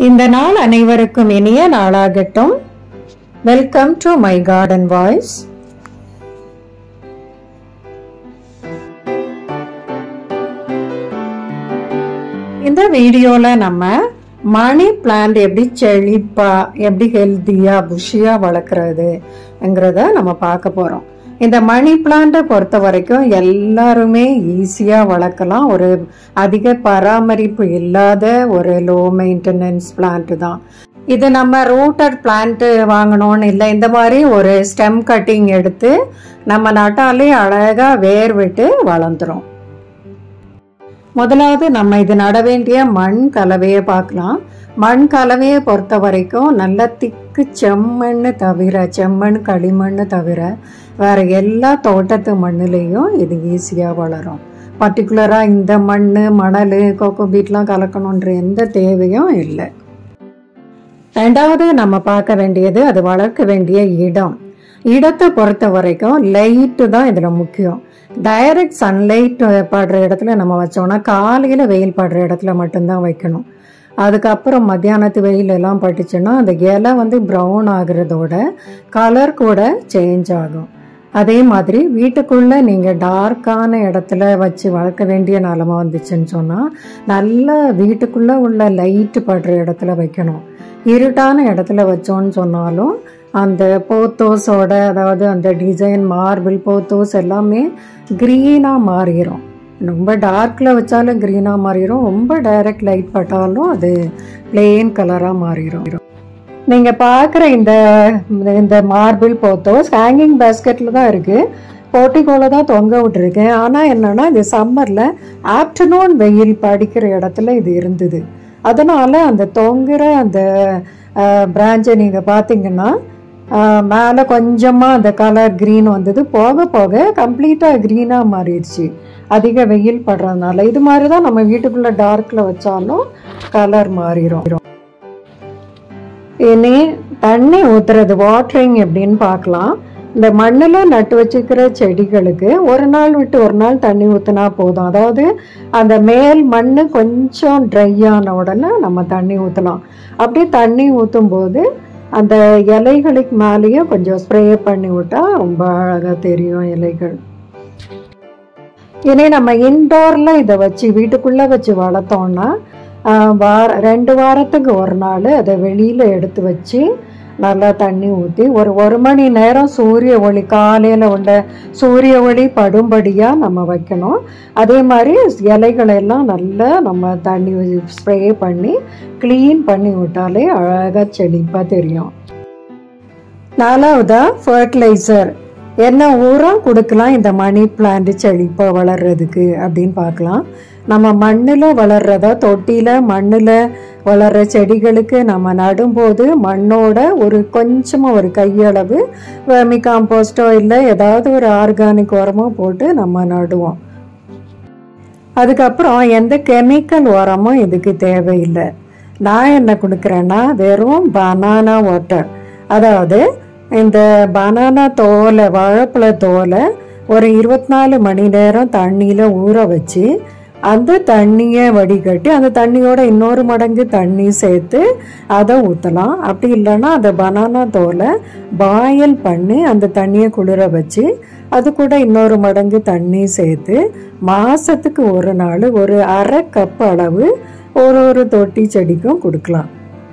இந்த நாள் அனைவருக்கும் இனிய நாளாகட்டும் welcome to my garden voice இந்த வீடியோல நம்ம மணி பிளான்ட் எப்படி செழிப்பா எப்படி ஹெல்த்தியா புஷியா வளர்க்குறதுங்கிறத நம்ம பார்க்க போறோம் இந்த மணி பிளான்ட்டை பொறுத்த வரைக்கும் எல்லாருமே ஈஸியா வளர்க்கலாம் ஒரு அதிக பராமரிப்பு இல்லாத ஒரு லோ மெயின்டெனன்ஸ் பிளான்ட் தான் இது நம்ம ரூட்டட் பிளான்ட் வாங்கணும்னு இல்லை இந்த மாதிரி ஒரு ஸ்டெம் கட்டிங் எடுத்து நம்ம நட்டாலே அழகா வேர் விட்டு வளர்ந்துரும் முதலாவது நம்ம இது நட வேண்டிய மண் கலவையை பார்க்கலாம் மண் கலவையை பொறுத்த வரைக்கும் நல்ல திக்கு செம்மண்ணு தவிர செம்மண் களிமண் தவிர வேற எல்லா தோட்டத்து மண்ணுலேயும் இது ஈஸியாக வளரும் பர்டிகுலராக இந்த மண் மணல் கோகோ பீட்லாம் கலக்கணுன்ற எந்த தேவையும் இல்லை ரெண்டாவது நம்ம பார்க்க வேண்டியது அது வளர்க்க வேண்டிய இடம் இடத்தை பொறுத்த வரைக்கும் லைட்டு தான் இதில் முக்கியம் டைரக்ட் சன்லைட் படுற இடத்துல நம்ம வச்சோம்னா காலையில் வெயில் படுற இடத்துல மட்டும்தான் வைக்கணும் அதுக்கப்புறம் மத்தியானத்து வெயில் எல்லாம் பட்டுச்சுன்னா அந்த இலை வந்து ப்ரௌன் ஆகுறதோட கலர் கூட சேஞ்ச் ஆகும் அதே மாதிரி வீட்டுக்குள்ளே நீங்கள் டார்க்கான இடத்துல வச்சு வளர்க்க வேண்டிய நிலமை வந்துச்சுன்னு சொன்னால் நல்ல வீட்டுக்குள்ளே உள்ள லைட்டு படுற இடத்துல வைக்கணும் இருட்டான இடத்துல வச்சோன்னு சொன்னாலும் அந்த போத்தோஸோட அதாவது அந்த டிசைன் மார்பிள் போத்தோஸ் எல்லாமே க்ரீனாக மாறிடும் ரொம்ப டார்க்கில் வச்சாலும் க்ரீனாக மாறிடும் ரொம்ப டைரக்ட் லைட் பட்டாலும் அது பிளெயின் கலராக மாறிடும் நீங்கள் பார்க்குற இந்த இந்த மார்பிள் போத்தோஸ் ஹேங்கிங் பேஸ்கெட்டில் தான் இருக்குது போட்டிக்கோல தான் தொங்க விட்டுருக்கேன் ஆனால் என்னென்னா இது சம்மரில் ஆஃப்டர்நூன் வெயில் படிக்கிற இடத்துல இது இருந்தது அதனால் அந்த தொங்குற அந்த பிரான்ச்சை நீங்கள் பார்த்தீங்கன்னா மேலே கொஞ்சமாக அந்த கலர் க்ரீன் வந்தது போக போக கம்ப்ளீட்டாக க்ரீனாக மாறிடுச்சு அதிக வெயில் படுறதுனால இது மாதிரி தான் நம்ம வீட்டுக்குள்ளே டார்க்கில் வச்சாலும் கலர் மாறிடும் இனி தண்ணி ஊற்றுறது வாட்டரிங் எப்படின்னு பார்க்கலாம் இந்த மண்ணில் நட்டு வச்சுக்கிற செடிகளுக்கு ஒரு நாள் விட்டு ஒரு நாள் தண்ணி ஊற்றினா போதும் அதாவது அந்த மேல் மண் கொஞ்சம் ட்ரை ஆன உடனே நம்ம தண்ணி ஊற்றலாம் அப்படியே தண்ணி ஊற்றும் போது அந்த இலைகளுக்கு மேலேயே கொஞ்சம் ஸ்ப்ரே பண்ணி விட்டா ரொம்ப அழகாக தெரியும் இலைகள் இனி நம்ம இன்டோரில் இதை வச்சு வீட்டுக்குள்ளே வச்சு வளர்த்தோம்னா வார ரெண்டு வாரத்துக்கு ஒரு நாள் அதை வெளியில் எடுத்து வச்சு நல்லா தண்ணி ஊற்றி ஒரு ஒரு மணி நேரம் சூரிய ஒளி காலையில் உள்ள சூரிய ஒளி படும்படியாக நம்ம வைக்கணும் அதே மாதிரி இலைகளெல்லாம் நல்லா நம்ம தண்ணி ஸ்ப்ரே பண்ணி க்ளீன் பண்ணி விட்டாலே அழகாக செழிப்பாக தெரியும் நாலாவதா ஃபர்டிலைசர் என்ன உரம் கொடுக்கலாம் இந்த மணி பிளான்ட் செழிப்பாக வளர்றதுக்கு அப்படின்னு பார்க்கலாம் நம்ம மண்ணில் வளர்றதா தொட்டியில் மண்ணில் வளர்கிற செடிகளுக்கு நம்ம நடும்போது மண்ணோட ஒரு கொஞ்சமாக ஒரு கையளவு வெர்மி காம்போஸ்டோ இல்லை ஏதாவது ஒரு ஆர்கானிக் உரமோ போட்டு நம்ம நடுவோம் அதுக்கப்புறம் எந்த கெமிக்கல் உரமும் இதுக்கு தேவையில்லை நான் என்ன கொடுக்குறேன்னா வெறும் பனானா வாட்டர் அதாவது இந்த பனானா தோலை வாழைப்பழ தோலை ஒரு இருபத்தி நாலு மணி நேரம் தண்ணியில் ஊற வச்சு அந்த தண்ணியை வடிகட்டி அந்த தண்ணியோட இன்னொரு மடங்கு தண்ணி சேர்த்து அதை ஊற்றலாம் அப்படி இல்லைன்னா அந்த பனானா தோலை பாயில் பண்ணி அந்த தண்ணியை குளிர வச்சு அது கூட இன்னொரு மடங்கு தண்ணி சேர்த்து மாதத்துக்கு ஒரு நாள் ஒரு அரை கப் அளவு ஒரு ஒரு தொட்டி செடிக்கும் கொடுக்கலாம்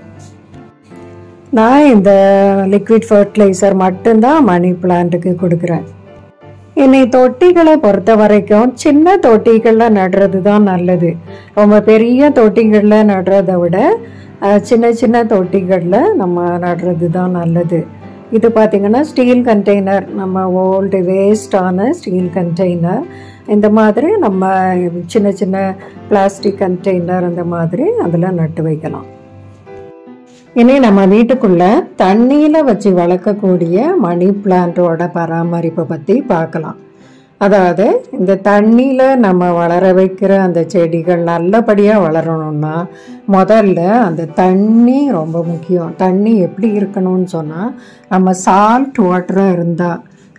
நான் இந்த லிக்விட் ஃபர்டிலைசர் மட்டும்தான் மணி பிளான்ட்டுக்கு கொடுக்குறேன் என்னை தொட்டிகளை பொறுத்த வரைக்கும் சின்ன தொட்டிகளில் நடுறது தான் நல்லது ரொம்ப பெரிய தொட்டிகளில் நடுறதை விட சின்ன சின்ன தொட்டிகளில் நம்ம நடுறது தான் நல்லது இது பார்த்திங்கன்னா ஸ்டீல் கண்டெய்னர் நம்ம ஓல்டு வேஸ்டான ஸ்டீல் கண்டெய்னர் இந்த மாதிரி நம்ம சின்ன சின்ன பிளாஸ்டிக் கண்டெய்னர் அந்த மாதிரி அதில் நட்டு வைக்கலாம் இனி நம்ம வீட்டுக்குள்ள தண்ணியில் வச்சு வளர்க்கக்கூடிய மணி பிளான்ட்டோட பராமரிப்பை பற்றி பார்க்கலாம் அதாவது இந்த தண்ணியில் நம்ம வளர வைக்கிற அந்த செடிகள் நல்லபடியாக வளரணும்னா முதல்ல அந்த தண்ணி ரொம்ப முக்கியம் தண்ணி எப்படி இருக்கணும்னு சொன்னால் நம்ம சால்ட் வாட்டராக இருந்தால்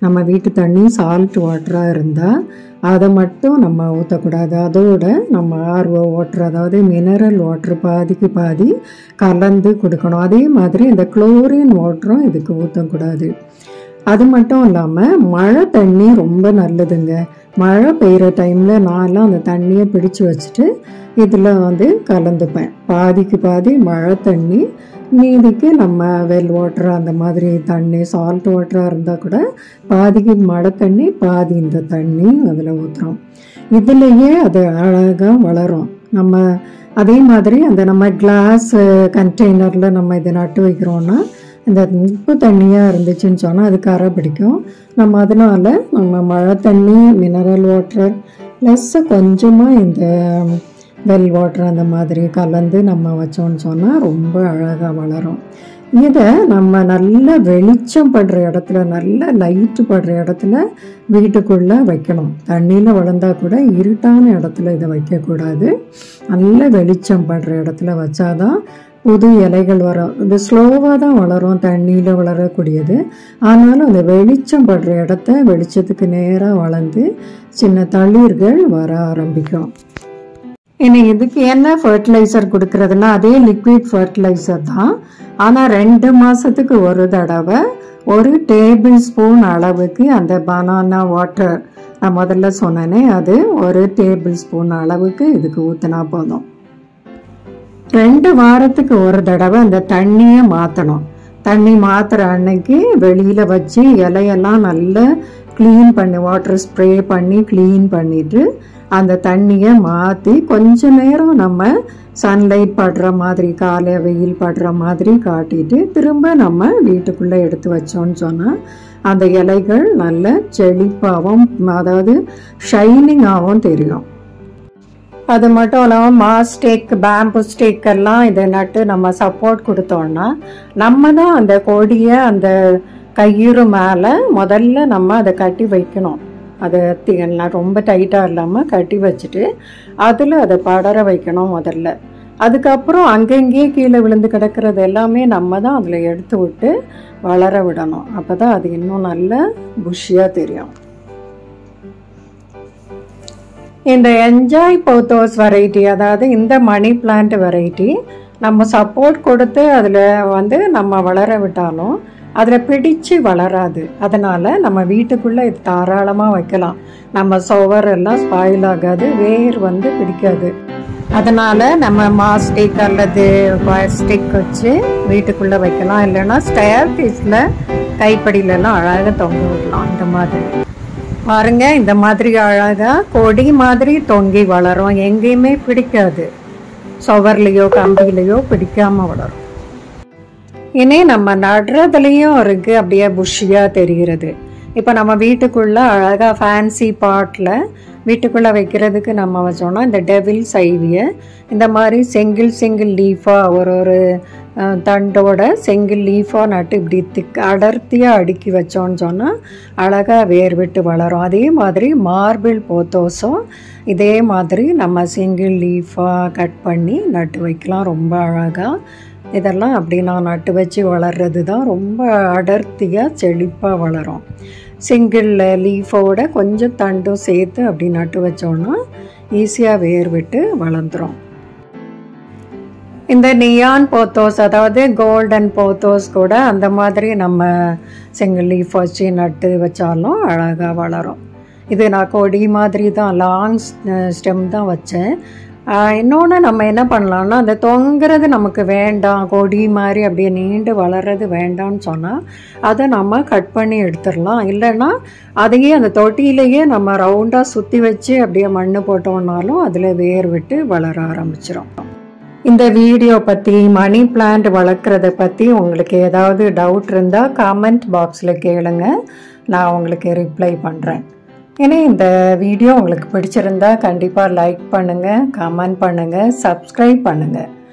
நம்ம வீட்டு தண்ணி சால்ட் வாட்டராக இருந்தால் அதை மட்டும் நம்ம ஊற்றக்கூடாது அதோட நம்ம ஆர்ஓ வாட்டர் அதாவது மினரல் வாட்டர் பாதிக்கு பாதி கலந்து கொடுக்கணும் அதே மாதிரி இந்த குளோரின் வாட்டரும் இதுக்கு ஊற்றக்கூடாது அது மட்டும் இல்லாமல் மழை தண்ணி ரொம்ப நல்லதுங்க மழை பெய்கிற டைமில் நான்லாம் அந்த தண்ணியை பிடிச்சு வச்சுட்டு இதில் வந்து கலந்துப்பேன் பாதிக்கு பாதி மழை தண்ணி மீதிக்கு நம்ம வெல் வாட்டர் அந்த மாதிரி தண்ணி சால்ட் வாட்டராக இருந்தால் கூட பாதிக்கு மழை தண்ணி பாதி இந்த தண்ணி அதில் ஊற்றுறோம் இதுலேயே அது அழகாக வளரும் நம்ம அதே மாதிரி அந்த நம்ம கிளாஸ் கண்டெய்னரில் நம்ம இதை நட்டு வைக்கிறோன்னா இந்த உப்பு தண்ணியாக இருந்துச்சுன்னு சொன்னால் அது கரை பிடிக்கும் நம்ம அதனால நம்ம மழை தண்ணி மினரல் வாட்டர் ப்ளஸ் கொஞ்சமாக இந்த வெல் வாட்டர் அந்த மாதிரி கலந்து நம்ம வச்சோம்னு சொன்னால் ரொம்ப அழகாக வளரும் இதை நம்ம நல்ல வெளிச்சம் படுற இடத்துல நல்ல லைட்டு படுற இடத்துல வீட்டுக்குள்ளே வைக்கணும் தண்ணியில் வளர்ந்தா கூட இருட்டான இடத்துல இதை வைக்கக்கூடாது நல்ல வெளிச்சம் படுற இடத்துல வச்சாதான் புது இலைகள் வரும் இது ஸ்லோவாக தான் வளரும் தண்ணியில் வளரக்கூடியது ஆனாலும் அந்த வெளிச்சம் படுற இடத்த வெளிச்சத்துக்கு நேராக வளர்ந்து சின்ன தளிர்கள் வர ஆரம்பிக்கும் இனி இதுக்கு என்ன ஃபர்டிலைசர் கொடுக்கறதுனா அதே லிக்விட் ஃபர்டிலைசர் தான் ஆனால் ரெண்டு மாதத்துக்கு ஒரு தடவை ஒரு டேபிள் ஸ்பூன் அளவுக்கு அந்த பனானா வாட்டர் நான் முதல்ல சொன்னேனே அது ஒரு டேபிள் ஸ்பூன் அளவுக்கு இதுக்கு ஊற்றினா போதும் ரெண்டு வாரத்துக்கு ஒரு தடவை அந்த தண்ணியை மாற்றணும் தண்ணி மாற்றுற அன்னைக்கு வெளியில் வச்சு இலையெல்லாம் நல்லா க்ளீன் பண்ணி வாட்டர் ஸ்ப்ரே பண்ணி க்ளீன் பண்ணிட்டு அந்த தண்ணியை மாற்றி கொஞ்ச நேரம் நம்ம சன்லைட் படுற மாதிரி காலை வெயில் படுற மாதிரி காட்டிட்டு திரும்ப நம்ம வீட்டுக்குள்ளே எடுத்து வச்சோம்னு சொன்னால் அந்த இலைகள் நல்ல செழிப்பாகவும் அதாவது ஷைனிங்காகவும் தெரியும் அது மட்டும் இல்லாமல் மாஸ் ஸ்டேக் பேம்பு ஸ்டேக் எல்லாம் இதை நட்டு நம்ம சப்போர்ட் கொடுத்தோம்னா நம்ம தான் அந்த கொடியை அந்த கயிறு மேலே முதல்ல நம்ம அதை கட்டி வைக்கணும் அதை எல்லாம் ரொம்ப டைட்டாக இல்லாமல் கட்டி வச்சுட்டு அதில் அதை படர வைக்கணும் முதல்ல அதுக்கப்புறம் அங்கங்கேயே கீழே விழுந்து கிடக்கிறது எல்லாமே நம்ம தான் அதில் எடுத்து விட்டு வளர விடணும் அப்போ தான் அது இன்னும் நல்ல புஷியாக தெரியும் இந்த என்ஜாய் போத்தோஸ் வெரைட்டி அதாவது இந்த மணி பிளான்ட் வெரைட்டி நம்ம சப்போர்ட் கொடுத்து அதில் வந்து நம்ம வளர விட்டாலும் அதில் பிடிச்சு வளராது அதனால் நம்ம வீட்டுக்குள்ளே இது தாராளமாக வைக்கலாம் நம்ம சுவர் எல்லாம் ஸ்பாயில் ஆகாது வேர் வந்து பிடிக்காது அதனால் நம்ம மாஸ்டிக் அல்லது ஸ்டிக் வச்சு வீட்டுக்குள்ளே வைக்கலாம் இல்லைன்னா ஸ்டேர் பீஸில் கைப்படியிலலாம் அழகாக தொங்க விடலாம் இந்த மாதிரி பாருங்க இந்த மாதிரி அழகா கொடி மாதிரி தொங்கி வளரும் எங்கேயுமே பிடிக்காது சுவர்லேயோ கம்பியிலையோ பிடிக்காம வளரும் இனி நம்ம நடுறதுலேயும் இருக்கு அப்படியே புஷ்ஷியாக தெரிகிறது இப்போ நம்ம வீட்டுக்குள்ள அழகாக ஃபேன்சி பாட்டில் வீட்டுக்குள்ளே வைக்கிறதுக்கு நம்ம வச்சோம்னா இந்த டெவில் சைவியை இந்த மாதிரி செங்கில் செங்கில் லீஃபாக ஒரு ஒரு அஹ், தண்டோட செங்கில் லீஃபாக நட்டு இப்படி திக் அடர்த்தியாக அடுக்கி வச்சோன்னு சொன்னால் அழகாக வேர் விட்டு வளரும் அதே மாதிரி மார்பிள் போத்தோஸும் இதே மாதிரி நம்ம சிங்கிள் லீஃபாக கட் பண்ணி நட்டு வைக்கலாம் ரொம்ப அழகாக இதெல்லாம் அப்படி நான் நட்டு வச்சு வளர்றது தான் ரொம்ப அடர்த்தியாக செழிப்பாக வளரும் சிங்கிள் லீஃபோட கொஞ்சம் தண்டும் சேர்த்து அப்படி நட்டு வச்சோன்னா ஈஸியாக வேர் விட்டு வளர்ந்துரும் இந்த நியான் போத்தோஸ் அதாவது கோல்டன் போத்தோஸ் கூட அந்த மாதிரி நம்ம சிங்கிள் லீஃப் வச்சு நட்டு வச்சாலும் அழகாக வளரும் இது நான் கொடி மாதிரி தான் லாங் ஸ்டெம் தான் வச்சேன் இன்னொன்று நம்ம என்ன பண்ணலாம்னா அந்த தொங்குறது நமக்கு வேண்டாம் கொடி மாதிரி அப்படியே நீண்டு வளர்றது வேண்டாம்னு சொன்னால் அதை நம்ம கட் பண்ணி எடுத்துடலாம் இல்லைன்னா அதையே அந்த தொட்டியிலேயே நம்ம ரவுண்டாக சுற்றி வச்சு அப்படியே மண் போட்டோம்னாலும் அதில் வேர் விட்டு வளர ஆரம்பிச்சிடும் இந்த வீடியோ பற்றி மணி பிளான்ட் வளர்க்குறத பற்றி உங்களுக்கு ஏதாவது டவுட் இருந்தால் காமெண்ட் பாக்ஸில் கேளுங்க நான் உங்களுக்கு ரிப்ளை பண்ணுறேன் ஏன்னா இந்த வீடியோ உங்களுக்கு பிடிச்சிருந்தா கண்டிப்பாக லைக் பண்ணுங்கள் கமெண்ட் பண்ணுங்கள் சப்ஸ்கிரைப் பண்ணுங்கள்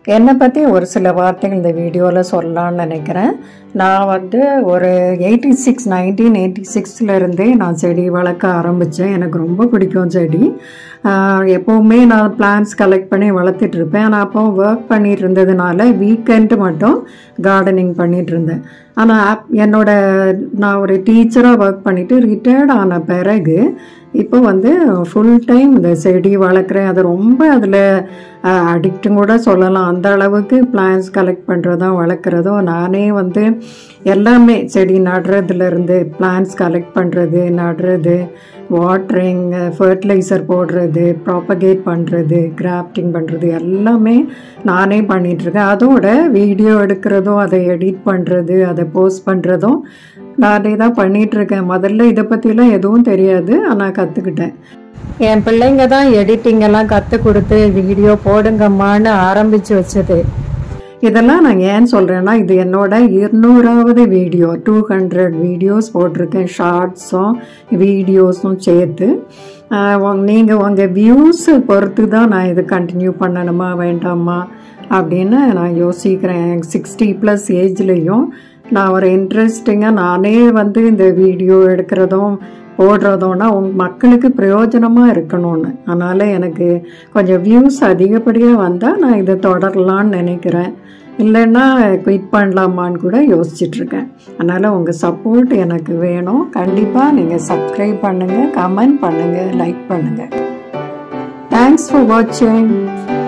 என்னை பற்றி ஒரு சில வார்த்தைகள் இந்த வீடியோவில் சொல்லலாம்னு நினைக்கிறேன் நான் வந்து ஒரு எயிட்டி சிக்ஸ் நைன்டீன் எயிட்டி சிக்ஸ்லேருந்தே நான் செடி வளர்க்க ஆரம்பித்தேன் எனக்கு ரொம்ப பிடிக்கும் செடி ஆஹ் எப்போவுமே நான் பிளான்ஸ் கலெக்ட் பண்ணி வளர்த்துட்டு இருப்பேன் ஆனால் அப்போ ஒர்க் பண்ணிட்டு இருந்ததுனால வீக்கெண்டு மட்டும் கார்டனிங் பண்ணிட்டு இருந்தேன் ஆனால் என்னோட நான் ஒரு டீச்சராக ஒர்க் பண்ணிவிட்டு ரிட்டையர்ட் ஆன பிறகு இப்போ வந்து ஃபுல் டைம் இந்த செடி வளர்க்குறேன் அது ரொம்ப அதில் அடிக்ட்டும் கூட சொல்லலாம் அந்த அளவுக்கு பிளான்ஸ் கலெக்ட் பண்ணுறதும் வளர்க்குறதும் நானே வந்து எல்லாமே செடி நடுறதுலேருந்து பிளான்ஸ் கலெக்ட் பண்ணுறது நடுறது வாட்ரிங் ஃபர்டிலைசர் போடுறது ப்ராப்பகேட் பண்ணுறது கிராஃப்டிங் பண்ணுறது எல்லாமே நானே பண்ணிகிட்ருக்கேன் அதோட வீடியோ எடுக்கிறதும் அதை எடிட் பண்ணுறது அதை போஸ்ட் பண்ணுறதும் நானே தான் பண்ணிகிட்ருக்கேன் முதல்ல இதை பற்றிலாம் எதுவும் தெரியாது ஆனால் கற்றுக்கிட்டேன் என் பிள்ளைங்க தான் எடிட்டிங் எல்லாம் கற்றுக் கொடுத்து வீடியோ போடுங்கம்மான்னு ஆரம்பித்து வச்சது இதெல்லாம் நான் ஏன் சொல்கிறேன்னா இது என்னோட இருநூறாவது வீடியோ டூ ஹண்ட்ரட் வீடியோஸ் போட்டிருக்கேன் ஷார்ட்ஸும் வீடியோஸும் சேர்த்து நீங்கள் உங்கள் வியூஸை பொறுத்து தான் நான் இது கண்டினியூ பண்ணணுமா வேண்டாமா அப்படின்னு நான் யோசிக்கிறேன் சிக்ஸ்டி ப்ளஸ் ஏஜ்லேயும் நான் ஒரு இன்ட்ரெஸ்டிங்காக நானே வந்து இந்த வீடியோ எடுக்கிறதும் போடுறதோன்னா உங் மக்களுக்கு பிரயோஜனமாக இருக்கணும்னு அதனால் எனக்கு கொஞ்சம் வியூஸ் அதிகப்படியாக வந்தால் நான் இதை தொடரலான்னு நினைக்கிறேன் இல்லைன்னா குயிட் பண்ணலாமான்னு கூட யோசிச்சுட்ருக்கேன் அதனால் உங்கள் சப்போர்ட் எனக்கு வேணும் கண்டிப்பாக நீங்கள் சப்ஸ்கிரைப் பண்ணுங்கள் கமெண்ட் பண்ணுங்கள் லைக் பண்ணுங்கள் தேங்க்ஸ் ஃபார் வாட்சிங்